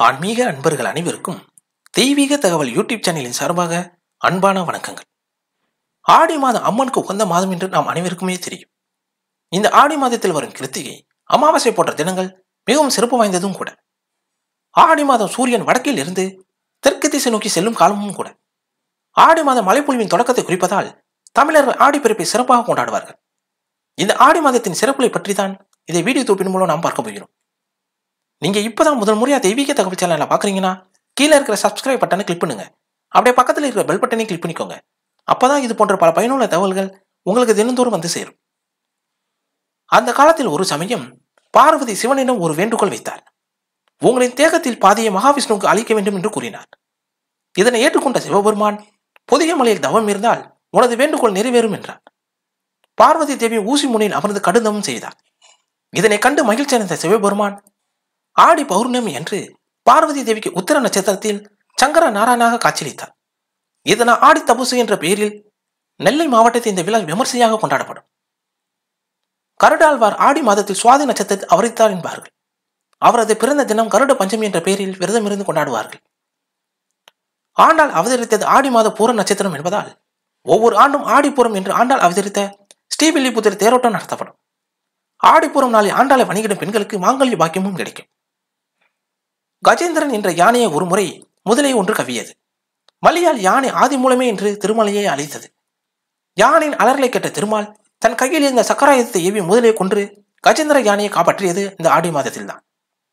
ஆன்மீக அன்பர்கள் அனைவருக்கும் தெய்வீக தகவல் யூடியூப் சேனலின் சார்பாக அன்பான வணக்கங்கள் ஆடி மாதம் அம்மனுக்கு உகந்த மாதம் என்று நாம் அனைவருக்குமே தெரியும் இந்த ஆடி மாதத்தில் வரும் கிருத்திகை அமாவாசை போன்ற தினங்கள் மிகவும் சிறப்பு வாய்ந்ததும் கூட ஆடி மாதம் சூரியன் வடக்கில் இருந்து தெற்கு திசை நோக்கி செல்லும் காலமும் கூட ஆடி மாதம் மழைப்பொழிவின் தொடக்கத்தை குறிப்பதால் தமிழர்கள் ஆடி பிறப்பை சிறப்பாக கொண்டாடுவார்கள் இந்த ஆடி மாதத்தின் சிறப்புகளை பற்றி தான் இதை வீடியோ தொப்பின் மூலம் நாம் பார்க்க போகிறோம் நீங்க இப்பதான் முதல் முறையா தெய்வீக தகவல் சேனலை பாக்குறீங்கன்னா கீழே இருக்கிற சப்ஸ்கிரைப் பட்டனை கிளிக் பண்ணுங்க அப்படியே பக்கத்தில் இருக்கிற பெல் பட்டனை கிளிக் பண்ணிக்கோங்க அப்பதான் இது போன்ற பல பயனுள்ள தகவல்கள் உங்களுக்கு தினந்தோறும் வந்து சேரும் அந்த காலத்தில் ஒரு சமயம் பார்வதி சிவனிடம் ஒரு வேண்டுகோள் வைத்தார் உங்களின் தேகத்தில் பாதியை மகாவிஷ்ணுவுக்கு அளிக்க வேண்டும் என்று கூறினார் இதனை ஏற்றுக்கொண்ட சிவபெருமான் புதிய மலையில் தவம் இருந்தால் உனது வேண்டுகோள் நிறைவேறும் என்றார் பார்வதி தேவி ஊசி முனையில் அமர்ந்து கடுந்தவம் செய்தார் இதனை கண்டு மகிழ்ச்சி அடைந்த சிவபெருமான் ஆடி பௌர்ணமி என்று பார்வதி தேவிக்கு உத்தர நட்சத்திரத்தில் சங்கர நாராயணாக காட்சியளித்தார் இதனால் ஆடி தபசு என்ற பெயரில் நெல்லை மாவட்டத்தில் இந்த விழா விமர்சையாக கொண்டாடப்படும் கருடாழ்வார் ஆடி மாதத்தில் சுவாதி நட்சத்திரத்தில் அவரித்தார் என்பார்கள் அவரது பிறந்த தினம் கருட பஞ்சமி என்ற பெயரில் விரதம் இருந்து கொண்டாடுவார்கள் ஆண்டாள் அவதரித்தது ஆடி மாத பூர நட்சத்திரம் என்பதால் ஒவ்வொரு ஆண்டும் ஆடிப்புறம் என்று ஆண்டாள் அவதரித்த ஸ்ரீவில்லிபுத்தூர் தேரோட்டம் நடத்தப்படும் ஆடிப்புறம் நாளில் ஆண்டாளை வணிகிடும் பெண்களுக்கு மாங்கல்ய பாக்கியமும் கிடைக்கும் கஜேந்திரன் என்ற யானையை ஒரு முறை முதலை ஒன்று கவியது மலியால் யானை ஆதி மூலமே என்று திருமலையை அழைத்தது யானையின் அலறலை கேட்ட திருமால் தன் கையில் இருந்த சக்கராயுதத்தை ஏவி முதலை கொன்று கஜேந்திர யானையை காப்பாற்றியது இந்த ஆடி மாதத்தில்தான்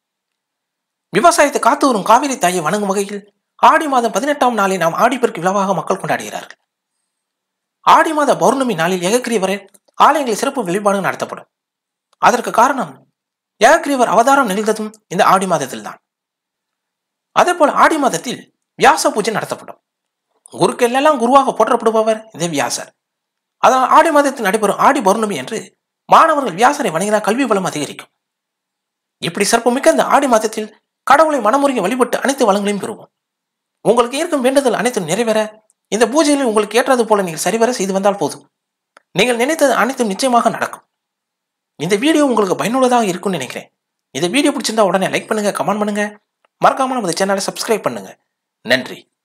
விவசாயத்தை காத்து வரும் காவிரி தாயை வணங்கும் வகையில் ஆடி மாதம் பதினெட்டாம் நாளை நாம் ஆடிப்பெருக்கு விழாவாக மக்கள் கொண்டாடுகிறார்கள் ஆடி மாத பௌர்ணமி நாளில் ஏகக்கிரியவரின் ஆலயங்களில் சிறப்பு வழிபாடு நடத்தப்படும் அதற்கு காரணம் ஏகக்கிரியவர் அவதாரம் நிகழ்ந்ததும் இந்த ஆடி மாதத்தில்தான் அதேபோல் ஆடி மாதத்தில் வியாச பூஜை நடத்தப்படும் குருக்கெல்லாம் குருவாக போற்றப்படுபவர் இந்த வியாசர் அதனால் ஆடி மாதத்தில் நடைபெறும் ஆடி பௌர்ணமி என்று மாணவர்கள் வியாசரை வணங்கினால் கல்வி வளம் அதிகரிக்கும் இப்படி சிறப்புமிக்க இந்த ஆடி மாதத்தில் கடவுளை மனமுறையை வழிபட்டு அனைத்து வளங்களையும் பெறுவோம் உங்களுக்கு இருக்கும் வேண்டுதல் அனைத்தும் நிறைவேற இந்த பூஜையில் உங்களுக்கு ஏற்றது போல நீங்கள் சரிவர செய்து வந்தால் போதும் நீங்கள் நினைத்தது அனைத்தும் நிச்சயமாக நடக்கும் இந்த வீடியோ உங்களுக்கு பயனுள்ளதாக இருக்கும்னு நினைக்கிறேன் இந்த வீடியோ பிடிச்சிருந்தா உடனே லைக் பண்ணுங்க கமெண்ட் பண்ணுங்க மறக்காம நமது சேனலை சப்ஸ்கிரைப் பண்ணுங்க நன்றி